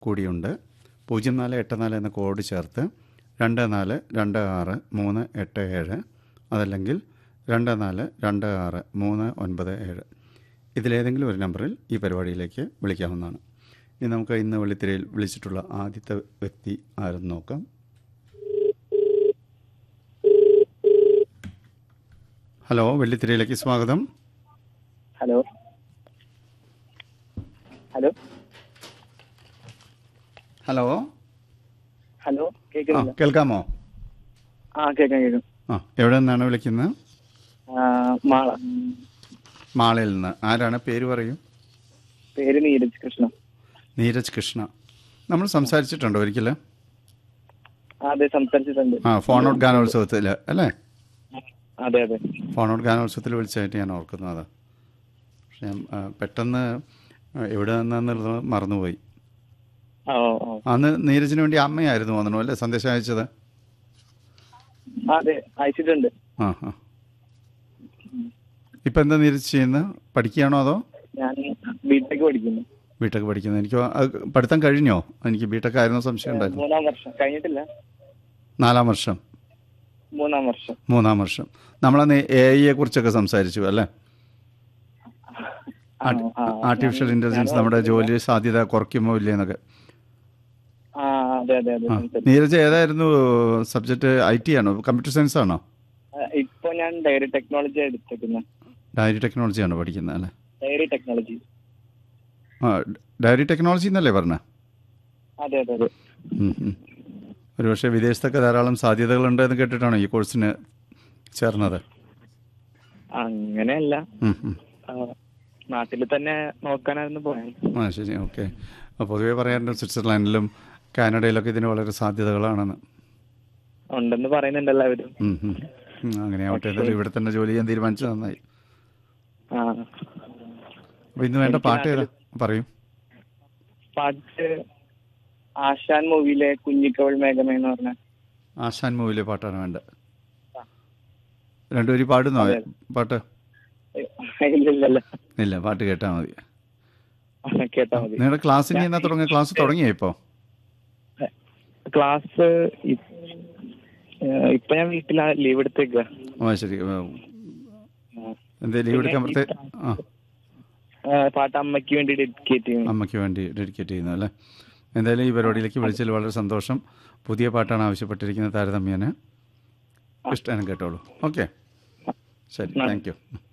കൂടിയുണ്ട് പൂജ്യം നാല് എട്ട് നാല് എന്ന കോഡ് ചേർത്ത് രണ്ട് നാല് രണ്ട് ആറ് മൂന്ന് എട്ട് ഏഴ് അതല്ലെങ്കിൽ രണ്ട് നാല് രണ്ട് ആറ് മൂന്ന് ഒൻപത് ഏഴ് ഇതിലേതെങ്കിലും ഒരു നമ്പറിൽ ഈ പരിപാടിയിലേക്ക് വിളിക്കാവുന്നതാണ് ഇനി നമുക്ക് ഇന്ന് വെള്ളിത്തിരയിൽ വിളിച്ചിട്ടുള്ള ആദ്യത്തെ വ്യക്തി ആരെന്ന് നോക്കാം ഹലോ വെള്ളിത്തിരയിലേക്ക് സ്വാഗതം ഹലോ ഹലോ ഹലോ ഹലോ ആ കേൾക്കുന്നില്ല കേൾക്കാമോ ആ കേൾക്കാം കേൾക്കാം ആ എവിടെ നിന്നാണ് വിളിക്കുന്നത് ആ, മാള മാളയിൽ നിന്ന് ആരാണ് പേര് പറയൂ പേര് നീരജ് കൃഷ്ണ നീരജ് കൃഷ്ണ നമ്മൾ സംസാരിച്ചിട്ടുണ്ടോ ഒരിക്കലും ആ, അതെ സംസാരിച്ചിട്ടുണ്ട് ആ ഫോൺ ഔട്ട് ഗാനോത്സവത്തിൽ അല്ലേ അതെ അതെ ഫോൺ ഔട്ട് ഗാനോത്സവത്തിൽ വിളിച്ചായിട്ട് ഞാൻ ഓർക്കുന്നത് പക്ഷെ ഞാൻ, ആ, പെട്ടെന്ന് ആ, എവിടെ നിന്നാന്നുള്ളത് മറന്നുപോയി ആ ഓ ഓ അന്ന് നീരജിന് വേണ്ടി അമ്മയായിരുന്നു തോന്നണു അല്ലേ സന്ദേശം അയച്ചത് ആ, അതെ അയച്ചിട്ടുണ്ട് ആ ആ ഇപ്പം എന്താ നീരജ് ചെയ്യുന്നത് പഠിക്കുകയാണോ അതോ ഞാൻ ബിടെക് പഠിക്കുന്നു ബിടെക് പഠിക്കുന്നത് എനിക്ക് അത് പഠിത്തം കഴിഞ്ഞോ എനിക്ക് ബിടെക് ആയിരുന്നു സംശയം ഉണ്ടായിരുന്നു മൂന്നാം വർഷം കഴിഞ്ഞിട്ടില്ല നാലാം വർഷം മൂന്നാം വർഷം മൂന്നാം വർഷം നമ്മളന്ന് എ ഐയെ കുറിച്ചൊക്കെ സംസാരിച്ചു അല്ലേ ആ, ആ, ആർട്ടിഫിഷ്യൽ ഞാൻ- ഇന്റലിജൻസ് ഞാൻ നമ്മുടെ ഓർക്കുന്നു. ജോലി സാധ്യത കുറയ്ക്കുമോ ഇല്ലേ എന്നൊക്കെ ആ അതെ അതെ അതെ ആ സംസാരിച്ചു. നീരജ് ഏതായിരുന്നു സബ്ജക്റ്റ് ഐ ടി ആണോ കമ്പ്യൂട്ടർ സയൻസ് ആണോ ആ, ഇപ്പൊ ഞാൻ ഡയറി ടെക്നോളജി എടുത്തേക്കുന്നത് ഡയറി ടെക്നോളജി ആണോ പഠിക്കുന്നത് അല്ലേ ഡയറി ടെക്നോളജി ആ ഡയറി ടെക്നോളജി എന്നല്ലേ പറഞ്ഞത് അതെ അതെ അതെ ഒരു പക്ഷേ വിദേശത്തൊക്കെ ധാരാളം സാധ്യതകളുണ്ട് എന്ന് കേട്ടിട്ടാണോ ഈ കോഴ്സിന് ചേർന്നത് അങ്ങനെയല്ല ഉം, ഉം. നാട്ടിൽ തന്നെ നോക്കാനായിരുന്നു പോയത് ആ ശരി ഓക്കെ പൊതുവേ പറയാറുണ്ട് സ്വിറ്റ്സർലാൻഡിലും കാനഡയിലൊക്കെ ഇതിന് വളരെ സാധ്യതകളാണെന്ന് ഉണ്ടെന്ന് പറയുന്നുണ്ട് എല്ലാവരും ഉം, ഉം. ഉം, അങ്ങനെ ആവട്ടെ എന്തായാലും ഇവിടെ തന്നെ ജോലി ചെയ്യാൻ തീരുമാനിച്ചത് നന്നായി ആ അപ്പോൾ ഇന്ന് വേണ്ട എനിക്ക് പാട്ട് ഏതാ നാട്ടില് പറയൂ പാട്ട് ആശാൻ മൂവിയിലെ കുഞ്ഞിക്കവൾ മേഘമേ എന്ന് പറഞ്ഞ ആശാൻ മൂവിലെ പാട്ടാണ് വേണ്ടത് രണ്ടുപേരും പാടുന്നോ അതെ. പാട്ട് ഇല്ലില്ലല്ല ഇല്ല പാട്ട് കേട്ടാൽ മതി കേട്ടാ മതി നിങ്ങളുടെ ക്ലാസ് ഇനി എന്നാ തുടങ്ങിയ ക്ലാസ് തുടങ്ങിയോ ഇപ്പോൾ ക്ലാസ് ഇ- ഏഹ് ഇപ്പൊ ഞാൻ വീട്ടിലാ ലീവ് എടുത്തേക്ക ആ ശരി ആ. എന്തേ ലീവ് എടുക്കാൻ പ്രത്യേക ആ പാട്ട് അമ്മയ്ക്ക് വേണ്ടി ഡെഡിക്കേറ്റ് ചെയ്യും അമ്മയ്ക്ക് വേണ്ടി ഡെഡിക്കേറ്റ് ചെയ്യുന്നു അല്ലേ എന്തായാലും ഈ പരിപാടിയിലേക്ക് വിളിച്ചതിൽ വളരെ സന്തോഷം പുതിയ പാട്ടാണ് ആവശ്യപ്പെട്ടിരിക്കുന്നത് താരതമ്യേന ഇഷ്ടം കേട്ടോളൂ ഓക്കെ ശരി താങ്ക് യു